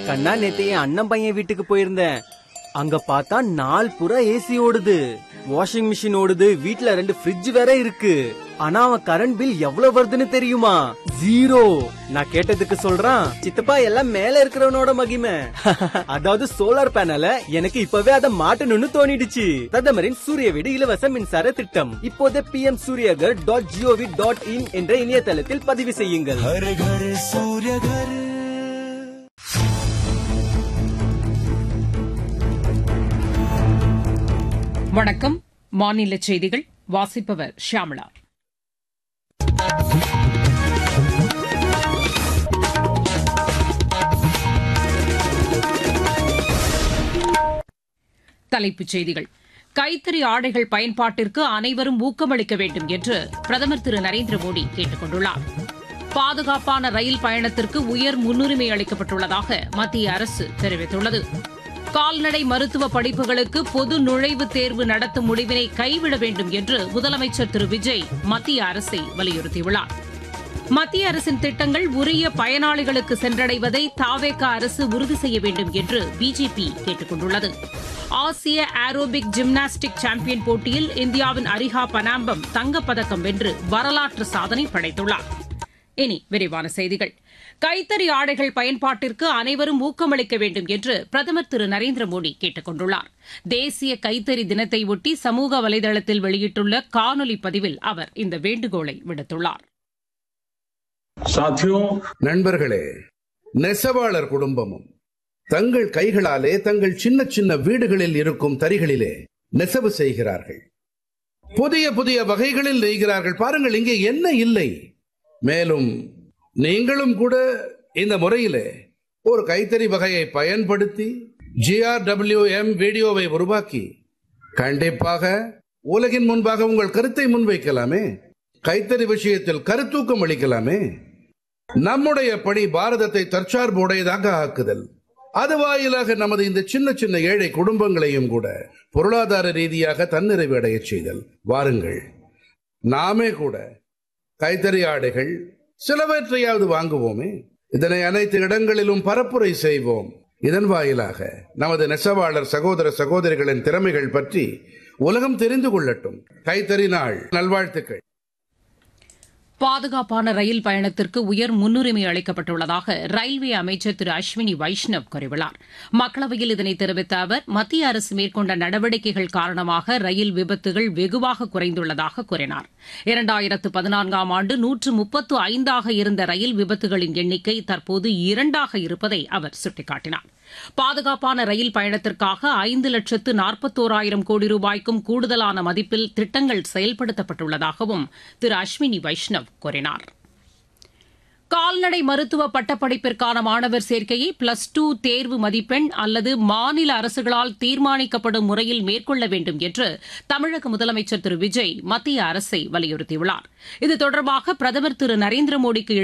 கண்ணா நேத்து என் அண்ணன் பையன் வீட்டுக்கு போயிருந்தேன் அங்க பார்த்தா நாள் புறா ஏசி ஓடுது வாஷிங் மிஷின் ஓடுது வீட்ல ரெண்டு ஃப்ரிட்ஜ் வேற இருக்கு ஆனா அவன் கரண்ட் பில் எவ்வளவு வருதுன்னு தெரியுமா ஜீரோ நான் கேட்டதுக்கு சொல்றான் சித்தப்பா எல்லாம் மேல இருக்கிறவனோட மகிமை அதாவது சோலார் பேனல எனக்கு இப்பவே அதை மாட்டணும்னு தோணிடுச்சு பிரதமரின் சூரிய வீடு இலவச மின்சார திட்டம் இப்போதே P M Suryaghar dot gov dot in என்ற இணையதளத்தில் பதிவு செய்யுங்கள் हर घर सूर्य घर வணக்கம் மாநில செய்திகள் வாசிப்பவர் ஷியாமளா தலைப்புச் செய்திகள் கைத்தறி ஆடைகள் பயன்பாட்டிற்கு அனைவரும் ஊக்கமளிக்க வேண்டும் என்று பிரதமர் திரு நரேந்திர மோடி கேட்டுக் கொண்டுள்ளார் பாதுகாப்பான ரயில் பயணத்திற்கு உயர் முன்னுரிமை அளிக்கப்பட்டுள்ளதாக மத்திய அரசு தெரிவித்துள்ளது கால்நடை மருத்துவ படிப்புகளுக்கு பொது நுழைவுத் தேர்வு நடத்தும் முடிவினை கைவிட வேண்டும் என்று முதலமைச்சர் திரு விஜய் மத்திய அரசை வலியுறுத்தியுள்ளார் மத்திய அரசின் திட்டங்கள் உரிய பயனாளிகளுக்கு சென்றடைவதை தாவேக அரசு உறுதி செய்ய வேண்டும் என்று பிஜேபி கேட்டுக் கொண்டுள்ளது ஆசிய ஏரோபிக் ஜிம்னாஸ்டிக் சாம்பியன் போட்டியில் இந்தியாவின் அரிஹா பனாம்பம் தங்கப்பதக்கம் வென்று வரலாற்று சாதனை படைத்துள்ளார் இனி விரிவான செய்திகள் கைத்தறி ஆடைகள் பயன்பாட்டிற்கு அனைவரும் ஊக்கமளிக்க வேண்டும் என்று பிரதமர் திரு நரேந்திர மோடி கேட்டுக் கொண்டுள்ளார் தேசிய கைத்தறி தினத்தை ஒட்டி சமூக வலைதளத்தில் வெளியிட்டுள்ள காணொலி பதிவில் அவர் இந்த வேண்டுகோளை விடுத்துள்ளார் साथियों நண்பர்களே நெசவாளர் குடும்பமும் தங்கள் கைகளாலே தங்கள் சின்ன சின்ன வீடுகளில் இருக்கும் தறிகளிலே நெசவு செய்கிறார்கள் புதிய புதிய வகைகளில் நெய்கிறார்கள் பாருங்கள் இங்கே என்ன இல்லை மேலும் நீங்களும் கூட இந்த முறையிலே ஒரு கைத்தறி வகையை பயன்படுத்தி ஜிஆர்டபிள்யூஎம் வீடியோவை உருவாக்கி கண்டிப்பாக உலகின் முன்பாக உங்கள் கருத்தை முன்வைக்கலாமே கைத்தறி விஷயத்தில் கருத்தூக்கம் அளிக்கலாமே நம்முடைய பணி பாரதத்தை தற்சார்பு உடையதாக ஆக்குதல் அது வாயிலாக நமது இந்த சின்ன சின்ன ஏழை குடும்பங்களையும் கூட பொருளாதார ரீதியாக தன்னிறைவு அடையச் செய்தல் வாருங்கள் நாமே கூட கைத்தறி ஆடைகள் சிலவற்றையாவது வாங்குவோமே இதனை அனைத்து இடங்களிலும் பரப்புரை செய்வோம் இதன் வாயிலாக நமது நெசவாளர் சகோதர சகோதரிகளின் திறமைகள் பற்றி உலகம் தெரிந்து கொள்ளட்டும் கைத்தறி நாள் நல்வாழ்த்துக்கள் பாதுகாப்பான ரயில் பயணத்திற்கு உயர் முன்னுரிமை அளிக்கப்பட்டுள்ளதாக ரயில்வே அமைச்சர் திரு அஸ்வினி வைஷ்ணவ் கூறியுள்ளார் மக்களவையில் இதனை தெரிவித்த அவர் மத்திய அரசு மேற்கொண்ட நடவடிக்கைகள் காரணமாக ரயில் விபத்துகள் வெகுவாக குறைந்துள்ளதாக கூறினார் இரண்டாயிரத்து பதினான்காம் ஆண்டு நூற்று முப்பத்து ஐந்தாக இருந்த ரயில் விபத்துகளின் எண்ணிக்கை தற்போது இரண்டாக இருப்பதை அவர் சுட்டிக்காட்டினார் பாதுகாப்பான ரயில் பயணத்திற்காக ஐந்து லட்சத்து நாற்பத்தோராயிரம் கோடி ரூபாய்க்கும் கூடுதலான மதிப்பில் திட்டங்கள் செயல்படுத்தப்பட்டுள்ளதாகவும் திரு அஸ்வினி வைஷ்ணவ் கூறினார் கால்நடை மருத்துவ பட்டப்படிப்பிற்கான மாணவர் சேர்க்கையை பிளஸ் டூ தேர்வு மதிப்பெண் அல்லது மாநில அரசுகளால் தீர்மானிக்கப்படும் முறையில் மேற்கொள்ள வேண்டும் என்று தமிழக முதலமைச்சர் திரு விஜய் மத்திய அரசை வலியுறுத்தியுள்ளார் இது தொடர்பாக பிரதமர் திரு நரேந்திர மோடிக்கு